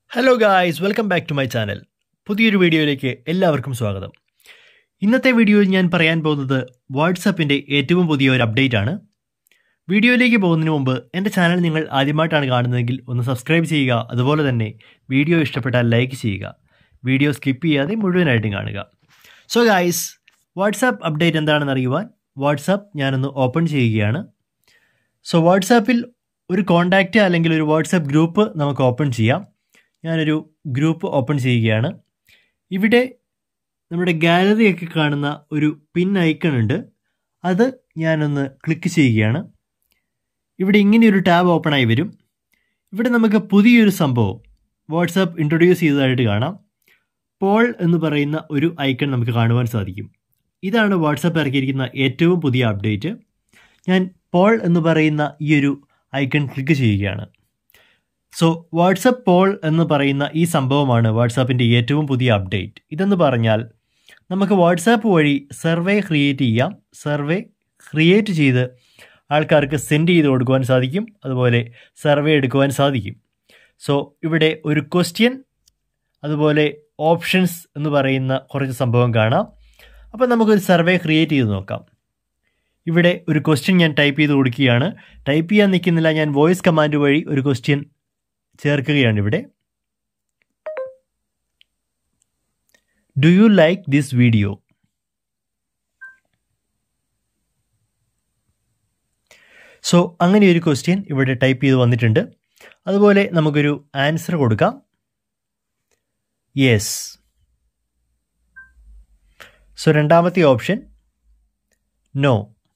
hello guys welcome back to my channel പുതിയൊരു വീഡിയോയിലേക്ക് എല്ലാവർക്കും സ്വാഗതം ഇന്നത്തെ വീഡിയോയിൽ ഞാൻ പറയാൻ പോകുന്നത് വാട്സപ്പിൻ്റെ ഏറ്റവും പുതിയ ഒരു അപ്ഡേറ്റ് ആണ് വീഡിയോയിലേക്ക് പോകുന്നതിന് മുമ്പ് എൻ്റെ ചാനൽ നിങ്ങൾ ആദ്യമായിട്ടാണ് കാണുന്നതെങ്കിൽ ഒന്ന് സബ്സ്ക്രൈബ് ചെയ്യുക അതുപോലെ തന്നെ വീഡിയോ ഇഷ്ടപ്പെട്ടാൽ ലൈക്ക് ചെയ്യുക വീഡിയോ സ്കിപ്പ് ചെയ്യാതെ മുഴുവനായിട്ടും കാണുക സോ ഗായ്സ് വാട്സാപ്പ് അപ്ഡേറ്റ് എന്താണെന്ന് അറിയുവാൻ വാട്സാപ്പ് ഞാനൊന്ന് ഓപ്പൺ ചെയ്യുകയാണ് സോ വാട്സാപ്പിൽ ഒരു കോൺടാക്റ്റ് അല്ലെങ്കിൽ ഒരു വാട്സാപ്പ് ഗ്രൂപ്പ് നമുക്ക് ഓപ്പൺ ചെയ്യാം ഞാനൊരു ഗ്രൂപ്പ് ഓപ്പൺ ചെയ്യുകയാണ് ഇവിടെ നമ്മുടെ ഗാലറിയൊക്കെ കാണുന്ന ഒരു പിൻ ഐക്കൺ ഉണ്ട് അത് ഞാനൊന്ന് ക്ലിക്ക് ചെയ്യുകയാണ് ഇവിടെ ഇങ്ങനെയൊരു ടാബ് ഓപ്പൺ ആയി വരും ഇവിടെ നമുക്ക് പുതിയൊരു സംഭവം വാട്സാപ്പ് ഇൻട്രൊഡ്യൂസ് ചെയ്തതായിട്ട് കാണാം പോൾ എന്ന് പറയുന്ന ഒരു ഐക്കൺ നമുക്ക് കാണുവാൻ സാധിക്കും ഇതാണ് വാട്സാപ്പ് ഇറക്കിയിരിക്കുന്ന ഏറ്റവും പുതിയ അപ്ഡേറ്റ് ഞാൻ പോൾ എന്ന് പറയുന്ന ഈ ഒരു ഐക്കൺ ക്ലിക്ക് ചെയ്യുകയാണ് സോ വാട്സപ്പ് പോൾ എന്ന് പറയുന്ന ഈ സംഭവമാണ് വാട്സാപ്പിൻ്റെ ഏറ്റവും പുതിയ അപ്ഡേറ്റ് ഇതെന്ന് പറഞ്ഞാൽ നമുക്ക് വാട്സാപ്പ് വഴി സർവേ ക്രിയേറ്റ് ചെയ്യാം സർവേ ക്രിയേറ്റ് ചെയ്ത് ആൾക്കാർക്ക് സെൻഡ് ചെയ്ത് കൊടുക്കുവാൻ സാധിക്കും അതുപോലെ സർവേ എടുക്കുവാൻ സാധിക്കും സോ ഇവിടെ ഒരു ക്വസ്റ്റ്യൻ അതുപോലെ ഓപ്ഷൻസ് എന്ന് പറയുന്ന കുറച്ച് സംഭവം കാണാം അപ്പോൾ നമുക്കൊരു സർവേ ക്രിയേറ്റ് ചെയ്ത് നോക്കാം ഇവിടെ ഒരു ക്വസ്റ്റ്യൻ ഞാൻ ടൈപ്പ് ചെയ്ത് കൊടുക്കുകയാണ് ടൈപ്പ് ചെയ്യാൻ നിൽക്കുന്നില്ല ഞാൻ വോയിസ് കമാൻഡ് വഴി ഒരു ക്വസ്റ്റ്യൻ ചേർക്കുകയാണ് ഇവിടെ do you like this video so അങ്ങനെ ഒരു ക്വസ്റ്റ്യൻ ഇവിടെ ടൈപ്പ് ചെയ്ത് വന്നിട്ടുണ്ട് അതുപോലെ നമുക്കൊരു ആൻസർ കൊടുക്കാം യെസ് സോ രണ്ടാമത്തെ ഓപ്ഷൻ നോ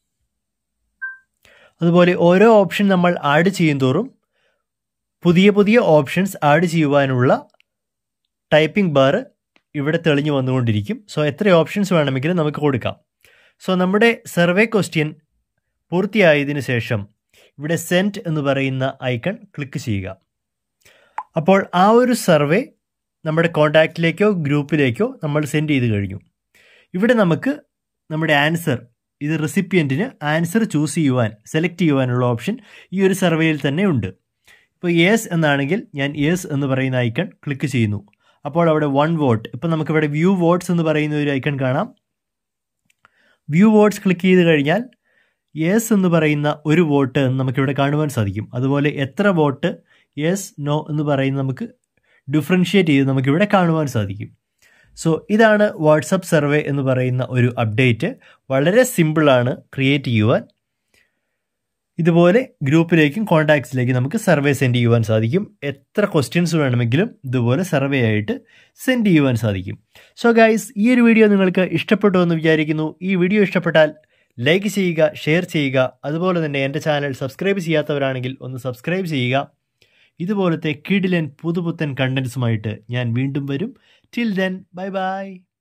അതുപോലെ ഓരോ ഓപ്ഷൻ നമ്മൾ ആഡ് ചെയ്യും തോറും പുതിയ പുതിയ ഓപ്ഷൻസ് ആഡ് ചെയ്യുവാനുള്ള ടൈപ്പിംഗ് ബാർ ഇവിടെ തെളിഞ്ഞു വന്നുകൊണ്ടിരിക്കും സോ എത്ര ഓപ്ഷൻസ് വേണമെങ്കിലും നമുക്ക് കൊടുക്കാം സോ നമ്മുടെ സർവേ ക്വസ്റ്റ്യൻ പൂർത്തിയായതിനു ശേഷം ഇവിടെ സെൻറ്റ് എന്ന് പറയുന്ന ഐക്കൺ ക്ലിക്ക് ചെയ്യുക അപ്പോൾ ആ ഒരു സർവേ നമ്മുടെ കോൺടാക്റ്റിലേക്കോ ഗ്രൂപ്പിലേക്കോ നമ്മൾ സെൻഡ് ചെയ്ത് കഴിഞ്ഞു ഇവിടെ നമുക്ക് നമ്മുടെ ആൻസർ ഇത് റെസിപ്പിയൻറ്റിന് ആൻസർ ചൂസ് ചെയ്യുവാൻ സെലക്ട് ചെയ്യുവാനുള്ള ഓപ്ഷൻ ഈ ഒരു സർവേയിൽ തന്നെ ഉണ്ട് ഇപ്പോൾ യെസ് എന്നാണെങ്കിൽ ഞാൻ യെസ് എന്ന് പറയുന്ന ഐക്കൺ ക്ലിക്ക് ചെയ്യുന്നു അപ്പോൾ അവിടെ വൺ വോട്ട് ഇപ്പോൾ നമുക്കിവിടെ വ്യൂ വോട്ട്സ് എന്ന് പറയുന്ന ഒരു ഐക്കൺ കാണാം വ്യൂ വോട്ട്സ് ക്ലിക്ക് ചെയ്ത് കഴിഞ്ഞാൽ യെസ് എന്ന് പറയുന്ന ഒരു വോട്ട് നമുക്കിവിടെ കാണുവാൻ സാധിക്കും അതുപോലെ എത്ര വോട്ട് യെസ് നോ എന്ന് പറയുന്ന നമുക്ക് ഡിഫറൻഷ്യേറ്റ് ചെയ്ത് നമുക്കിവിടെ കാണുവാൻ സാധിക്കും സോ ഇതാണ് വാട്സപ്പ് സർവേ എന്ന് പറയുന്ന ഒരു അപ്ഡേറ്റ് വളരെ സിമ്പിളാണ് ക്രിയേറ്റ് ചെയ്യുവാൻ ഇതുപോലെ ഗ്രൂപ്പിലേക്കും കോൺടാക്ട്സിലേക്കും നമുക്ക് സർവേ സെൻഡ് ചെയ്യുവാൻ സാധിക്കും എത്ര ക്വസ്റ്റ്യൻസ് വേണമെങ്കിലും ഇതുപോലെ സർവേ ആയിട്ട് സെൻഡ് ചെയ്യുവാൻ സാധിക്കും സോ ഗൈസ് ഈ ഒരു വീഡിയോ നിങ്ങൾക്ക് ഇഷ്ടപ്പെട്ടു എന്ന് വിചാരിക്കുന്നു ഈ വീഡിയോ ഇഷ്ടപ്പെട്ടാൽ ലൈക്ക് ചെയ്യുക ഷെയർ ചെയ്യുക അതുപോലെ തന്നെ എൻ്റെ ചാനൽ സബ്സ്ക്രൈബ് ചെയ്യാത്തവരാണെങ്കിൽ ഒന്ന് സബ്സ്ക്രൈബ് ചെയ്യുക ഇതുപോലത്തെ കിഡിലൻ പുതുപുത്തൻ കണ്ടൻസുമായിട്ട് ഞാൻ വീണ്ടും വരും ടിൽ ദെൻ ബൈ ബൈ